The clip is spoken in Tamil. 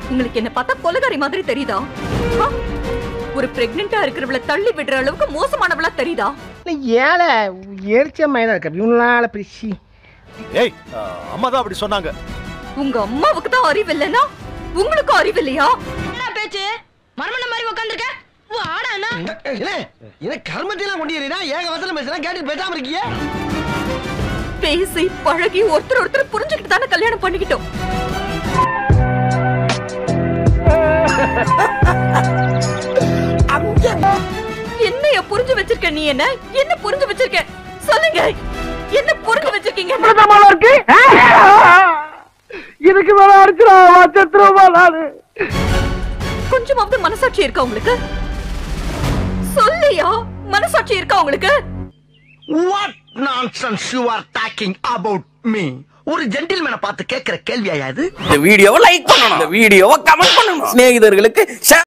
உங்களுக்கு என்ன பார்த்தா கொலகாரி மாதிரி தெரியுதா ஆ? ஒரு பிரெக்னெண்டா இருக்கிறவள தள்ளி விடுற அளவுக்கு மோசமானவளா தெரியுதா ஏழை எரிச்ச மயிலா இருக்க இவனால பிரிச்சு ஏய் அம்மா தான் அப்படி சொன்னாங்க உங்க அம்மாவுக்கு தான் அறிவு இல்லைன்னா உங்களுக்கும் அறிவு இல்லையா என்ன பேச்சு மர்மன மாதிரி உட்காந்துருக்க வாடா அண்ணா என்ன கர்மத்தையெல்லாம் கொண்டு ஏறினா ஏக வசனம் பேசுனா கேட்டு பேசாம இருக்கிய பேசி பழகி ஒருத்தர் ஒருத்தர் புரிஞ்சுக்கிட்டு தானே கல்யாணம் பண்ணிக்கிட்டோம் என்னைய புரிஞ்சு வச்சிருக்க நீ என்ன என்ன புரிஞ்சு வச்சிருக்க சொல்லுங்க என்ன புரிஞ்சு வச்சிருக்கீங்க இருக்கு இதுக்கு மேல அடிச்சிருவா செத்துருவா நானு கொஞ்சமாவது மனசாட்சி இருக்கா உங்களுக்கு சொல்லியா மனசாட்சி இருக்கா உங்களுக்கு what nonsense you are talking about me ஒரு ஜென்டில்மேனை பார்த்து கேட்கிற கேள்வியா இது இந்த வீடியோவை லைக் பண்ணணும் இந்த வீடியோவை கமெண்ட் பண்ணணும் சிநேகிதர்களுக்கு share